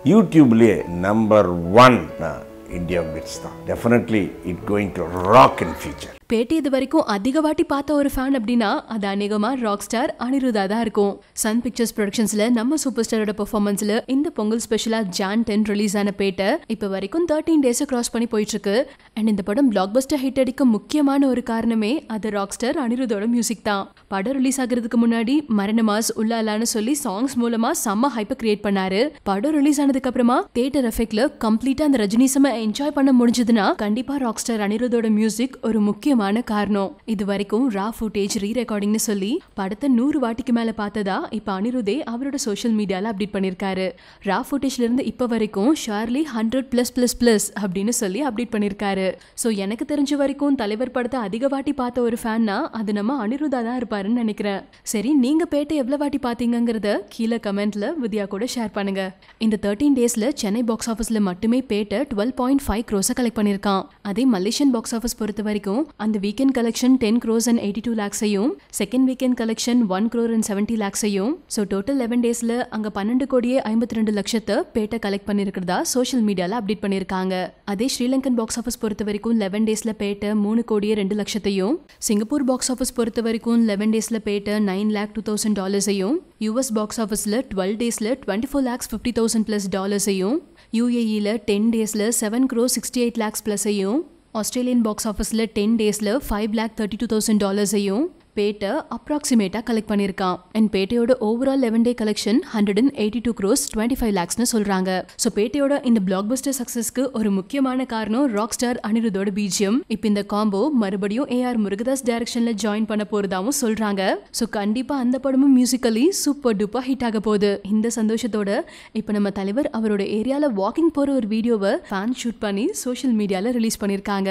யூடியூப்லேயே number one India bits தான் definitely it going to rock in future Petta இது வரைக்கும் அதிக வாட்டி பார்த்த ஒரு ஃபேன் அப்படின்னா அது அநேகமா ராக் ஸ்டார் அனிருதா தான் இருக்கும் சன் பிக்சர்ஸ் ப்ரொடக்ஷன்ஸ்ல நம்ம சூப்பர் ஸ்டாரோட பெர்ஃபார்மன்ஸ்ல இந்த பொங்கல் ஸ்பெஷலா ஜான் டென் ரிலீஸ் ஆன பேட்டை இப்ப வரைக்கும் தேர்ட்டீன் டேஸ் கிராஸ் பண்ணி போயிட்டு இருக்கு அண்ட் இந்த படம் பிளாக் பஸ்டர் ஹிட் அடிக்க முக்கியமான ஒரு காரணமே அது ராக் ஸ்டார் அனிருதோட மியூசிக் தான் படம் ரிலீஸ் ஆகிறதுக்கு முன்னாடி மரண மாஸ் உள்ளாலான்னு சொல்லி சாங்ஸ் மூலமா செம்ம ஹைப்பை கிரியேட் பண்ணாரு படம் ரிலீஸ் ஆனதுக்கு அப்புறமா தியேட்டர் எஃபெக்ட்ல கம்ப்ளீட்டா அந்த ரஜினி செம்ம என்ஜாய் பண்ண முடிஞ்சதுன்னா கண்டிப்பா ராக் ஸ்டார் அனிருதோட மியூசிக் ஒரு முக்கியமான காரணம் இது வரைக்கும் ரா ஃபுட்டேஜ் ரீ ரெக்கார்டிங்னு சொல்லி படத்தை நூறு வாட்டிக்கு மேல பார்த்ததா இப்ப அனிருதே அவரோட சோஷியல் மீடியால அப்டேட் பண்ணிருக்காரு ரா ஃபுட்டேஜ்ல இருந்து இப்ப வரைக்கும் ஷார்லி ஹண்ட்ரட் பிளஸ் பிளஸ் பிளஸ் அப்படின்னு சொல்லி அப்டேட் பண்ணிருக்காரு சோ எனக்கு தெரிஞ்ச வரைக்கும் தலைவர் படத்தை அதிக வாட்டி பார்த்த ஒரு ஃபேன்னா அது நம்ம அனிருதா தான் இருப்பாருன்னு நினைக்கிறேன் சரி நீங்க பேட்டை எவ்வளவு வாட்டி பாத்தீங்கங்கறத கீழே கமெண்ட்ல வித்யா கூட ஷேர் பண்ணுங்க இந்த தேர்ட்டீன் டேஸ்ல சென்னை பாக்ஸ் ஆஃபீஸ்ல மட்டுமே பேட்டை டுவெல் பாயிண்ட் ஃபைவ் க்ரோஸை கலெக்ட் பண்ணிருக்கான் அதே மலேசியன் பாக்ஸ் ஆஃபீஸ் பொறுத்த வரைக்கும் அந்த weekend collection ten crores and eighty two லேக்ஸையும் second weekend collection one crore and seventy லேக்ஸையும் ஸோ டோட்டல் லெவன் டேஸ்ல அங்க பன்னெண்டு கோடியே ஐம்பத்தி ரெண்டு லட்சத்தை பேட்டை கலெக்ட் பண்ணிருக்கிறதா சோஷியல் மீடியால அப்டேட் பண்ணிருக்காங்க அதே ஸ்ரீலங்கன் பாக்ஸ் ஆஃபீஸ் பொறுத்த வரைக்கும் லெவன் டேஸ்ல பேட்டை மூணு கோடியே ரெண்டு லட்சத்தையும் சிங்கப்பூர் பாக்ஸ் ஆஃபீஸ் பொறுத்த வரைக்கும் லெவன் டேஸ்ல Petta nine lakh two thousand டாலர்ஸையும் யூஎஸ் பாக்ஸ் ஆஃபீஸில் டுவெல் டேஸில் twenty four lakhs fifty thousand plus டாலர்ஸையும் யூஏஇயில் டென் டேஸில் seven crore sixty eight lakhs ப்ளஸையும் ஆஸ்திரேலியன் பாக்ஸ் ஆஃபீஸில் டென் டேஸில் five lakh thirty two thousand டாலர்ஸையும் பேட்டை அப்ராக்சிமேட்டாக கலெக்ட் பண்ணியிருக்கான் அண்ட் பேட்டையோட overall eleven day collection hundred and eighty two crores twenty five லேக்ஸ்னு சொல்கிறாங்க ஸோ பேட்டையோட இந்த பிளாக் பஸ்டர் சக்ஸஸ்க்கு ஒரு முக்கியமான காரணம் ராக் ஸ்டார் அனிருதோட பீஜியம் இப்போ இந்த காம்போ மறுபடியும் ஏஆர் முருகதாஸ் டைரக்ஷனில் ஜாயின் பண்ண போகிறதாவும் சொல்கிறாங்க ஸோ கண்டிப்பாக அந்த படமும் மியூசிக்கலி சூப்பர் டூப்பாக ஹிட் ஆக போகுது இந்த சந்தோஷத்தோட இப்போ நம்ம தலைவர் அவரோட ஏரியாவில் வாக்கிங் போகிற ஒரு வீடியோவை ஃபேன் ஷூட் பண்ணி சோஷியல் மீடியாவில் ரிலீஸ் பண்ணியிருக்காங்க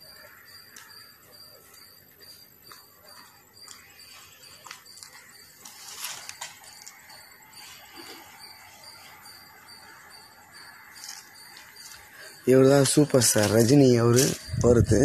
இவர் தான் சூப்பர் ஸ்டார் ரஜினி அவர் பொறுத்து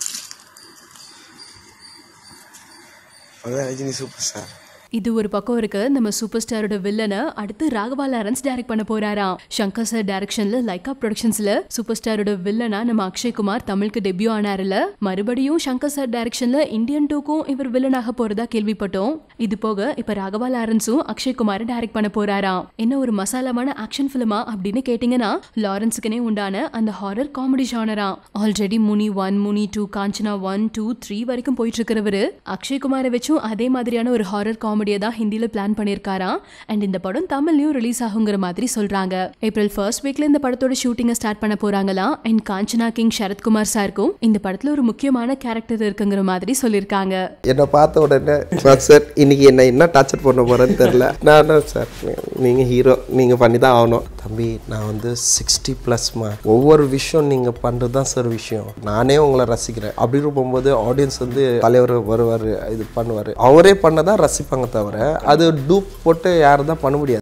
அவர் ரஜினி சூப்பர் ஸ்டார் இது ஒரு பக்கம் இருக்கு நம்ம சூப்பர் ஸ்டாரோட வில்லனை அடுத்து ராகவா லாரன்ஸ் டைரக்ட் பண்ண போறாராம் சங்கர் சார் டைரக்ஷன்ல லைக்கா ப்ரொடக்ஷன்ஸ்ல சூப்பர் ஸ்டாரோட வில்லனா நம்ம அக்ஷய்குமார் தமிழுக்கு டெபியூ ஆனாருல மறுபடியும் சங்கர் சார் டைரக்ஷன்ல இந்தியன் டூக்கும் இவர் வில்லனாக போறதா கேள்விப்பட்டோம் இது போக இப்ப ராகவா லாரன்ஸும் அக்ஷய்குமார் டைரக்ட் பண்ண போறாராம் என்ன ஒரு மசாலாமான ஆக்ஷன் ஃபிலிமா அப்படின்னு கேட்டீங்கன்னா லாரன்ஸுக்குனே உண்டான அந்த ஹாரர் காமெடி ஜானரா already Muni one Muni two Kanchana one two three வரைக்கும் போயிட்டு இருக்கிறவரு அக்ஷய்குமாரை வச்சும் அதே மாதிரியான ஒரு ஹாரர் காமெடியை தான் ஹிந்தியில பிளான் பண்ணியிருக்காராம் அண்ட் இந்த படம் தமிழ்லயும் ரிலீஸ் ஆகுங்கிற மாதிரி சொல்றாங்க ஏப்ரல் ஃபர்ஸ்ட் வீக்ல இந்த படத்தோட ஷூட்டிங்கை ஸ்டார்ட் பண்ண போறாங்களாம் அண்ட் காஞ்சனா கிங் சரத்குமார் சாருக்கும் இந்த படத்துல ஒரு முக்கியமான கேரக்டர் இருக்குங்கிற மாதிரி சொல்லியிருக்காங்க என்னை பார்த்த உடனே "நான் சார் இன்னைக்கு என்ன என்ன டார்ச்சர் பண்ண போறேன்னு தெரில நான் என்ன சார் நீங்கள் ஹீரோ நீங்கள் பண்ணி தான் ஆகணும் தம்பி நான் வந்து சிக்ஸ்டி ப்ளஸ்மா ஒவ்வொரு விஷயம் நீங்கள் பண்ணுறது தான் சார் விஷயம் நானே உங்களை ரசிக்கிறேன் அப்படின்னு போகும்போது ஆடியன்ஸ் வந்து தலைவர் வருவார் இது பண்ணுவார் அவரே பண்ண தான் ரசிப்பாங்க தவிர அது டூப் போட்டு யாரும் தான் பண்ண முடியாது